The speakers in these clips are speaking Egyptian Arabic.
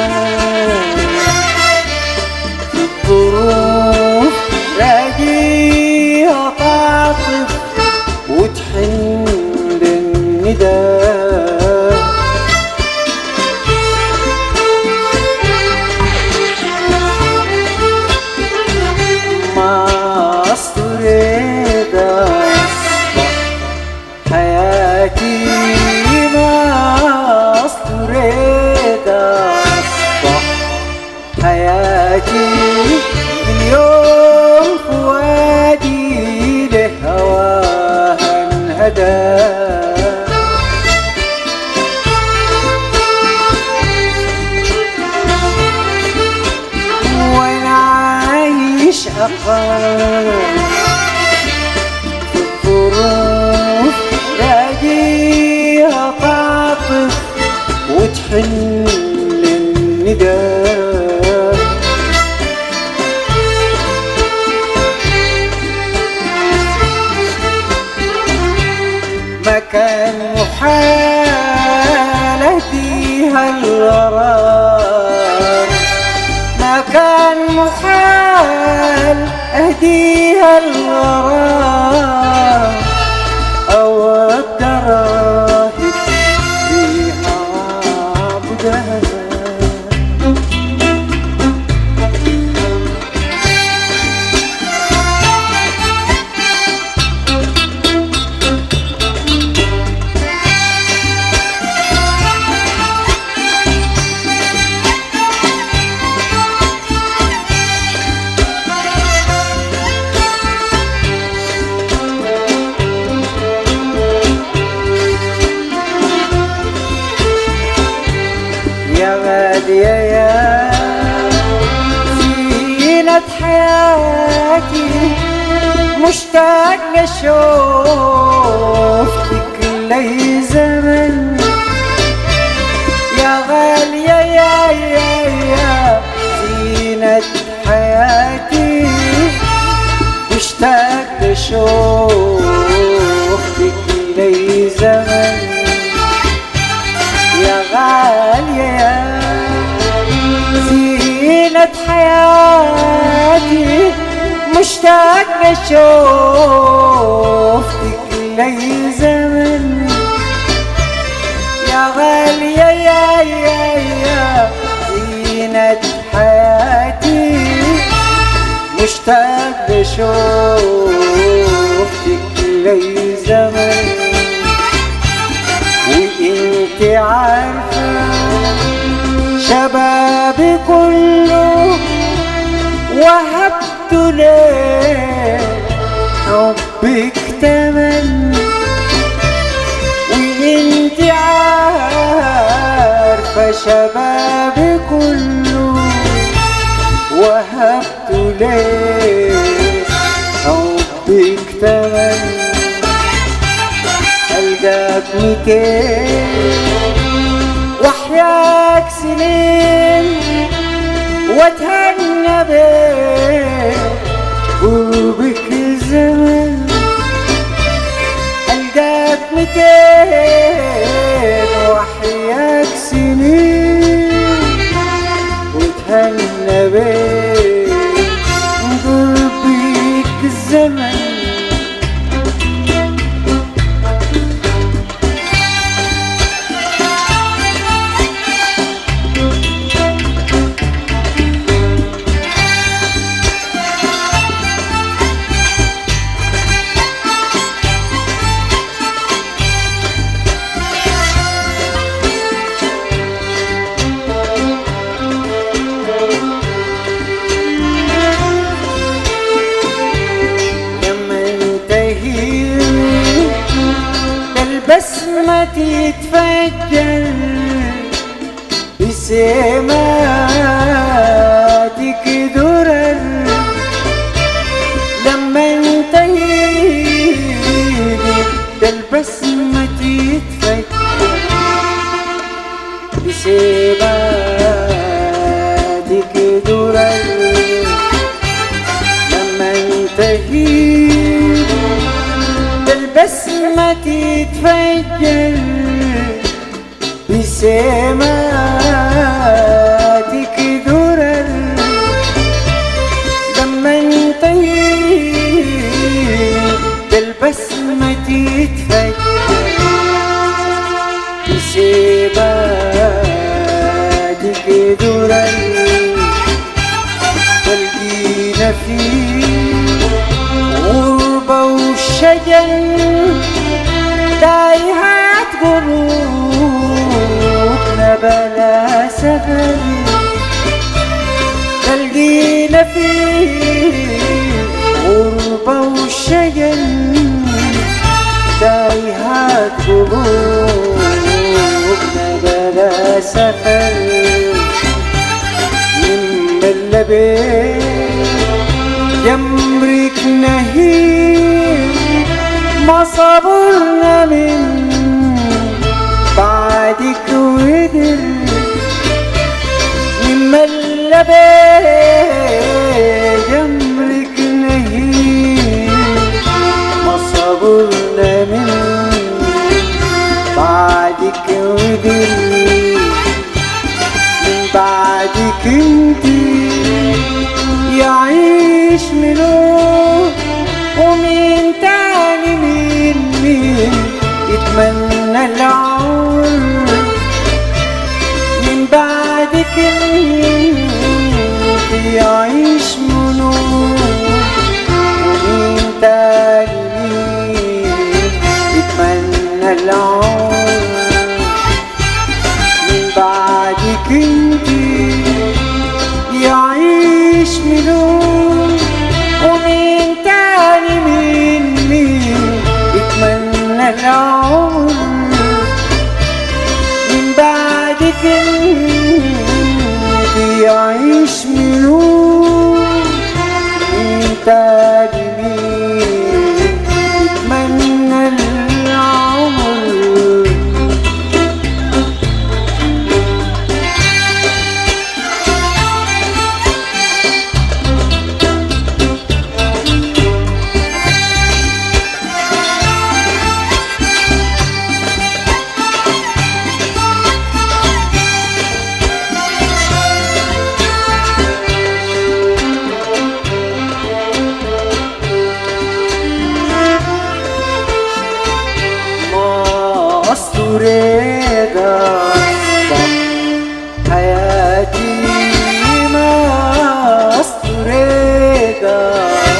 الظروف راجيها تعطف وتحن للندى ما أصرد أصبح حياتي ما أصرد أصبح حياتي اليوم فؤادي لهواها انهدى وانا عايش اقل في الظروف راجيها تعطف وتحن للندى ما كان محال اهديها الغرام ما كان محال اهديها الغرام او الدراهم فيها عبدها يا غالية يا زينة حياتي مشتاق لشوفتك لي زمن يا غالية يا يا يا زينة حياتي مشتاق لشوفتك لي زمن يا غالية يا زينة حياتي مشتاق لشوفتك لي زمن يا غالية يا يا يا زينة حياتي مشتاق لشوفتك لي زمن وانت عارفة شبابي كله وهبت ليه حبك تمن وانت عارفة شبابي كله وهبت ليه حبك تمن ألقاك ميتين وأحياك سنين وأتهنى بيك قربك زمن ألقاك ميتين وأحياك سنين وأتهنى بيك قربك الزمن لما انتهي البسمة تتفجر بسماتك درر لما انتهي البسمة تتفجر بسماتك درر لما انتهي بالبسمة تتفجر بسماتك فيه غربة وشجن تايهات قلوبنا بلا سفر تلقينا فيه غربة وشجن تايهات قلوبنا بلا سفر من بلبين جمرك نهيب ما صبرنا من بعدك ودر من ملبي جمرك نهيب ما صبرنا من بعدك ودر من بعدك انتي يعيش منه ومين تاني مين مين يتمنى العمر من بعدك انت يعيش منه ومين تاني مين يتمنى العمر من بعدك انت يعيش ملون ومين تاني مين مين يتمنى العمر من بعدك انت يعيش ملون مين تاني مين يتمنى العمر ما أسطوريدا حياتي ما أسطوريدا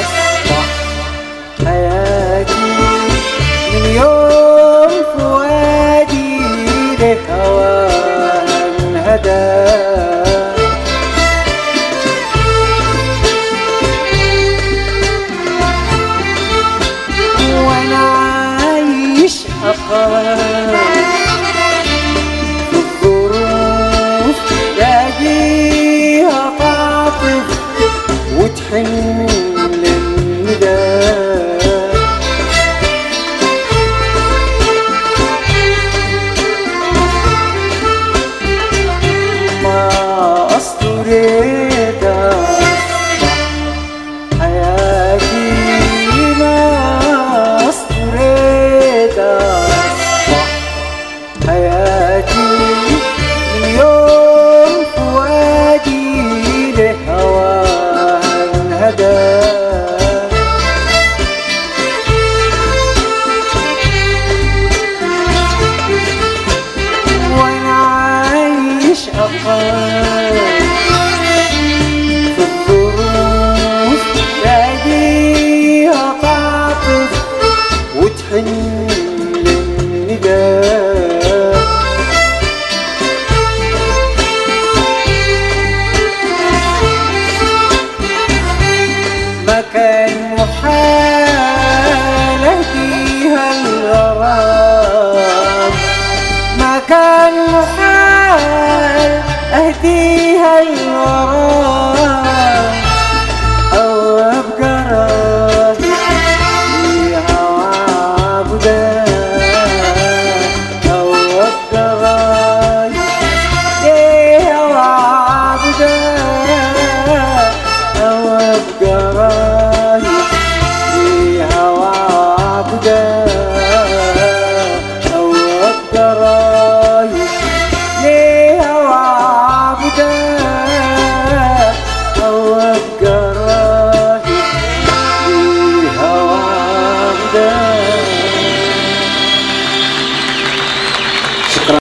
حياتي من يوم فؤادي لهوان هدى وانا عايش أقام الظروف تلاقيها تعطف وتحن للندى ما أسطريتها حياتي ما أسطريتها حياتي من يوم فؤادي لهواها انهدى